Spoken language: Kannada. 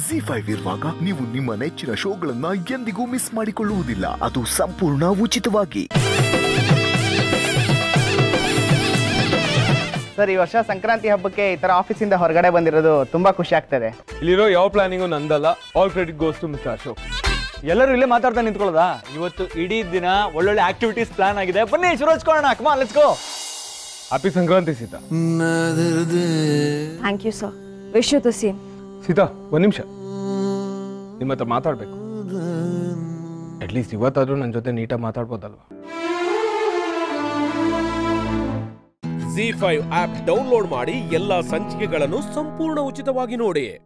ಜಿ ಫೈವ್ ಇರುವಾಗ ನೀವು ನಿಮ್ಮ ನೆಚ್ಚಿನ ಶೋಗಳನ್ನ ಎಂದಿಗೂ ಮಿಸ್ ಮಾಡಿಕೊಳ್ಳುವುದಿಲ್ಲ ಅದು ಸಂಪೂರ್ಣ ಉಚಿತವಾಗಿ ಸರ್ ಈ ವರ್ಷ ಸಂಕ್ರಾಂತಿ ಹಬ್ಬಕ್ಕೆ ಈ ತರ ಆಫೀಸಿಂದ ಹೊರಗಡೆ ಬಂದಿರೋದು ತುಂಬಾ ಖುಷಿ ಆಗ್ತದೆ ಇಲ್ಲಿರೋ ಯಾವ ಪ್ಲಾನಿಂಗು ನಂದಲ್ಲ all credit goes to mister Ashok ಎಲ್ಲರೂ ಇಲ್ಲೇ ಮಾತಾಡ್ತಾ ನಿಂತ್ಕೊಳ್ಳೋದಾ ಇವತ್ತು ಇಡೀ ದಿನ ಒಳ್ಳೊಳ್ಳೆ ಆಕ್ಟಿವಿಟೀಸ್ ಪ್ಲಾನ್ ಆಗಿದೆ ಬನ್ನಿ ಶುರು ಹಚ್ಕೊಳ್ಳೋಣ come on let's go happy Sankranti Sita thank you sir wish you the same Sita ಒಂದು ನಿಮಿಷ ನಿಮ್ಮ ಹತ್ರ ಮಾತಾಡಬೇಕು ಅಟ್ಲೀಸ್ಟ್ ಇವತ್ತಾದ್ರೂ ನನ್ನ ಜೊತೆ ನೀಟಾಗಿ ಮಾತಾಡ್ಬೋದಲ್ವಾ ಜಿ ಫೈವ್ ಆಪ್ ಡೌನ್ಲೋಡ್ ಮಾಡಿ ಎಲ್ಲಾ ಸಂಚಿಕೆಗಳನ್ನು ಸಂಪೂರ್ಣ ಉಚಿತವಾಗಿ ನೋಡಿ